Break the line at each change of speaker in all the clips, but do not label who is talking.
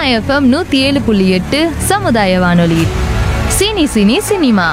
FM நூற்றி ஏழு புள்ளி எட்டு சமுதாய வானொலி சினி சினி சினிமா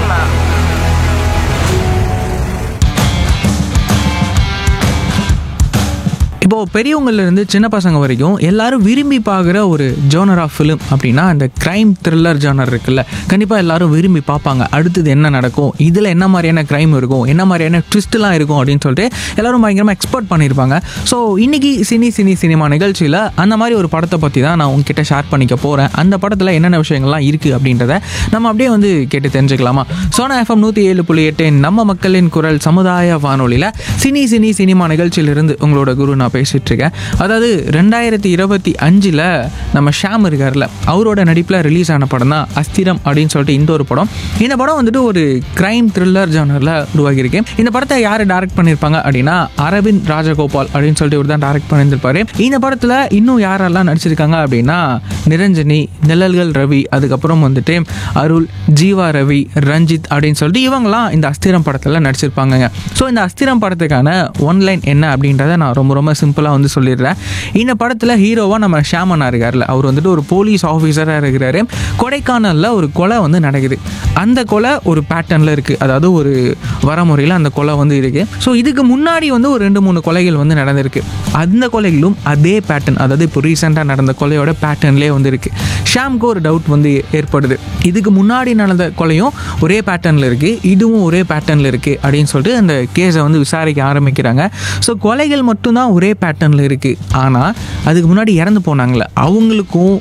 இப்போ பெரியவங்கள்ல இருந்து சின்ன பசங்க வரைக்கும் எல்லாரும் விரும்பி பார்க்குற ஒரு ஜோனர் ஆஃப் ஃபிலிம் அப்படின்னா அந்த கிரைம் த்ரில்லர் ஜோனர் இருக்குல்ல கண்டிப்பாக எல்லாரும் விரும்பி பார்ப்பாங்க அடுத்தது என்ன நடக்கும் இதில் என்ன மாதிரியான கிரைம் இருக்கும் என்ன மாதிரியான ட்விஸ்ட்லாம் இருக்கும் அப்படின்னு சொல்லிட்டு எல்லாரும் பயங்கரமாக எக்ஸ்பெக்ட் பண்ணியிருப்பாங்க ஸோ இன்னைக்கு சினி சினி சினிமா நிகழ்ச்சியில் அந்த மாதிரி ஒரு படத்தை பற்றி தான் நான் உங்ககிட்ட ஷேர் பண்ணிக்க போகிறேன் அந்த படத்தில் என்னென்ன விஷயங்கள்லாம் இருக்குது அப்படின்றத நம்ம அப்படியே வந்து கேட்டு தெரிஞ்சுக்கலாமா சோனா எஃப்எம் நூற்றி ஏழு புள்ளி எட்டு நம்ம மக்களின் குரல் சமுதாய வானொலியில் சினி சினி சினிமா நிகழ்ச்சியிலிருந்து உங்களோட குரு நான் பேசிட்டு இருக்கேன் அதாவது ரெண்டாயிரத்தி இருபத்தி அஞ்சில் நம்ம ஷாம் இருக்கார்ல அவரோட நடிப்பில் ரிலீஸ் ஆன படம் தான் அஸ்திரம் அப்படின்னு சொல்லிட்டு இந்த ஒரு படம் இந்த படம் வந்துட்டு ஒரு கிரைம் த்ரில்லர் ஜானரில் உருவாகியிருக்கு இந்த படத்தை யார் டைரக்ட் பண்ணியிருப்பாங்க அப்படின்னா அரவிந்த் ராஜகோபால் அப்படின்னு சொல்லிட்டு இவர் தான் டைரக்ட் பண்ணியிருந்திருப்பாரு இந்த படத்தில் இன்னும் யாரெல்லாம் நடிச்சிருக்காங்க அப்படின்னா நிரஞ்சனி நிழல்கள் ரவி அதுக்கப்புறம் வந்துட்டு அருள் ஜீவா ரவி ரஞ்சித் அப்படின்னு சொல்லிட்டு இவங்கெல்லாம் இந்த அஸ்திரம் படத்தில் நடிச்சிருப்பாங்கங்க ஸோ இந்த அஸ்திரம் படத்துக்கான ஒன்லைன் என்ன அப்படின்றத நான் ரொம்ப ரொம்ப சிம்பிளாக வந்து சொல்லிடுறேன் இந்த படத்தில் ஹீரோவாக நம்ம ஷாமனா இருக்கார்ல அவர் வந்துட்டு ஒரு போலீஸ் ஆஃபீஸராக இருக்கிறாரு கொடைக்கானலில் ஒரு கொலை வந்து நடக்குது அந்த கொலை ஒரு பேட்டர்னில் இருக்குது அதாவது ஒரு வரமுறையில் அந்த கொலை வந்து இருக்குது ஸோ இதுக்கு முன்னாடி வந்து ஒரு ரெண்டு மூணு கொலைகள் வந்து நடந்திருக்கு அந்த கொலைகளும் அதே பேட்டர்ன் அதாவது இப்போ ரீசெண்டாக நடந்த கொலையோட பேட்டர்ன்லேயே வந்து இருக்குது ஷாம்க்கு ஒரு டவுட் வந்து ஏற்படுது இதுக்கு முன்னாடி நடந்த கொலையும் ஒரே பேட்டர்னில் இருக்குது இதுவும் ஒரே பேட்டர்னில் இருக்குது அப்படின்னு சொல்லிட்டு அந்த கேஸை வந்து விசாரிக்க ஆரம்பிக்கிறாங்க ஸோ கொலைகள் மட்டும்தான் ஒரே பேட்டர்னில் இருக்குது ஆனால் அதுக்கு முன்னாடி இறந்து போனாங்களே அவங்களுக்கும்